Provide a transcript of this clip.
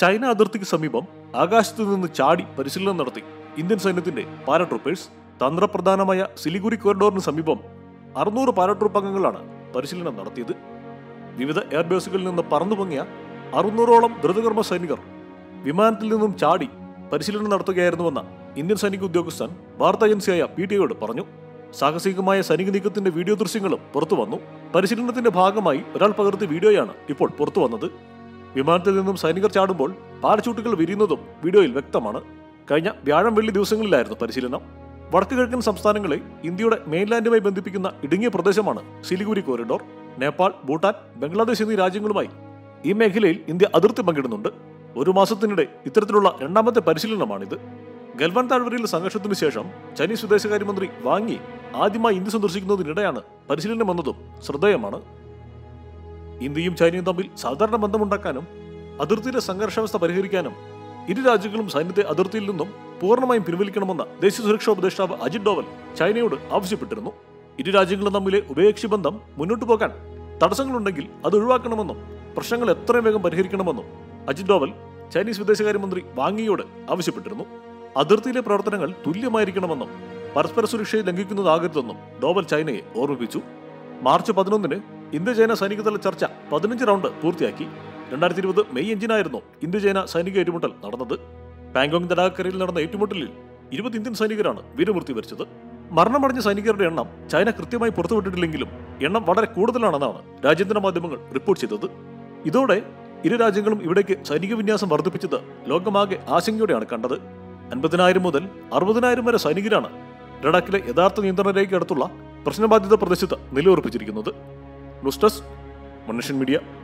China അതിർത്തിക്ക് സമീപം ആകാശത്തു നിന്ന് ചാടി പരിശീലനം നടത്തി ഇന്ത്യൻ സൈന്യത്തിന്റെ പാരാട്രൂപ്പേഴ്സ് തന്ത്രപ്രധാനമായ സിലിഗുരി കോറിഡോറിന് സമീപം അറുന്നൂറ് പാരാട്രൂപ്പ് അംഗങ്ങളാണ് പരിശീലനം നടത്തിയത് വിവിധ എയർബേസുകളിൽ നിന്ന് പറന്നു പൊങ്ങിയ അറുന്നൂറോളം ദ്രുതകർമ്മ സൈനികർ വിമാനത്തിൽ നിന്നും ചാടി പരിശീലനം നടത്തുകയായിരുന്നുവെന്ന ഇന്ത്യൻ സൈനിക ഉദ്യോഗസ്ഥൻ വാർത്താ ഏജൻസിയായ പി ടി ഐയോട് പറഞ്ഞു സാഹസികമായ സൈനിക നീക്കത്തിന്റെ വീഡിയോ ദൃശ്യങ്ങളും പുറത്തു വന്നു പരിശീലനത്തിന്റെ ഭാഗമായി ഒരാൾ പകർത്തിയ വീഡിയോയാണ് ഇപ്പോൾ പുറത്തു വന്നത് വിമാനത്തിൽ നിന്നും സൈനികർ ചാടുമ്പോൾ പാരച്ചൂട്ടുകൾ വിരിയുന്നതും വീഡിയോയിൽ വ്യക്തമാണ് കഴിഞ്ഞ വ്യാഴം വെള്ളി ദിവസങ്ങളിലായിരുന്നു പരിശീലനം വടക്ക് കിഴക്കൻ സംസ്ഥാനങ്ങളെ ഇന്ത്യയുടെ മെയിൻലാൻഡുമായി ബന്ധിപ്പിക്കുന്ന ഇടുങ്ങിയ പ്രദേശമാണ് സിലിഗുരി കോറിഡോർ നേപ്പാൾ ഭൂട്ടാൻ ബംഗ്ലാദേശ് എന്നീ രാജ്യങ്ങളുമായി ഈ മേഖലയിൽ ഇന്ത്യ അതിർത്തി പങ്കിടുന്നുണ്ട് ഒരു മാസത്തിനിടെ ഇത്തരത്തിലുള്ള രണ്ടാമത്തെ പരിശീലനമാണിത് ഗൽവാൻ താഴ്വരയിലെ സംഘർഷത്തിനു ശേഷം ചൈനീസ് വിദേശകാര്യമന്ത്രി വാങ്ങി ആദ്യമായി ഇന്ത്യ സന്ദർശിക്കുന്നതിനിടെയാണ് പരിശീലനം വന്നതും ശ്രദ്ധേയമാണ് ഇന്ത്യയും ചൈനയും തമ്മിൽ സാധാരണ ബന്ധമുണ്ടാക്കാനും അതിർത്തിയിലെ സംഘർഷാവസ്ഥ പരിഹരിക്കാനും ഇരു രാജ്യങ്ങളും സൈന്യത്തെ അതിർത്തിയിൽ നിന്നും പൂർണ്ണമായും പിൻവലിക്കണമെന്ന ദേശീയ സുരക്ഷാ ഉപദേഷ്ടാവ് അജിത് ഡോവൽ ചൈനയോട് ആവശ്യപ്പെട്ടിരുന്നു ഇരു രാജ്യങ്ങളും തമ്മിലെ ഉഭയകക്ഷി ബന്ധം മുന്നോട്ടു പോകാൻ തടസ്സങ്ങളുണ്ടെങ്കിൽ അത് ഒഴിവാക്കണമെന്നും പ്രശ്നങ്ങൾ എത്രയും വേഗം പരിഹരിക്കണമെന്നും അജിത് ഡോവൽ ചൈനീസ് വിദേശകാര്യമന്ത്രി വാങ്ങിയോട് ആവശ്യപ്പെട്ടിരുന്നു അതിർത്തിയിലെ പ്രവർത്തനങ്ങൾ തുല്യമായിരിക്കണമെന്നും പരസ്പര സുരക്ഷയെ ലംഘിക്കുന്നതാകരുതെന്നും ഡോവൽ ചൈനയെ ഓർമ്മിപ്പിച്ചു മാർച്ച് പതിനൊന്നിന് ഇന്ത്യ ചൈന സൈനികതല ചർച്ച പതിനഞ്ച് റൗണ്ട് പൂർത്തിയാക്കി രണ്ടായിരത്തി ഇരുപത് മെയ് അഞ്ചിനായിരുന്നു ഇന്ത്യ ചൈന സൈനിക ഏറ്റുമുട്ടൽ നടന്നത് പാങ്കോങ് തടാകക്കരയിൽ നടന്ന ഏറ്റുമുട്ടലിൽ ഇരുപത് ഇന്ത്യൻ സൈനികരാണ് വീരമൃത്യു വരിച്ചത് മരണമടഞ്ഞ സൈനികരുടെ എണ്ണം ചൈന കൃത്യമായി പുറത്തുവിട്ടിട്ടില്ലെങ്കിലും എണ്ണം വളരെ കൂടുതലാണെന്നാണ് രാജ്യാന്തര മാധ്യമങ്ങൾ റിപ്പോർട്ട് ചെയ്തത് ഇതോടെ ഇരു രാജ്യങ്ങളും ഇവിടേക്ക് സൈനിക വിന്യാസം വർദ്ധിപ്പിച്ചത് ലോകമാകെ ആശങ്കയോടെയാണ് കണ്ടത് അൻപതിനായിരം മുതൽ അറുപതിനായിരം വരെ സൈനികരാണ് ലഡാക്കിലെ യഥാർത്ഥ നിയന്ത്രണ രേഖയ്ക്ക് അടുത്തുള്ള പ്രശ്നബാധിത പ്രദേശത്ത് നിലയുറപ്പിച്ചിരിക്കുന്നത് ന്യൂസ് ഡെസ്ക് മനുഷ്യൻ മീഡിയ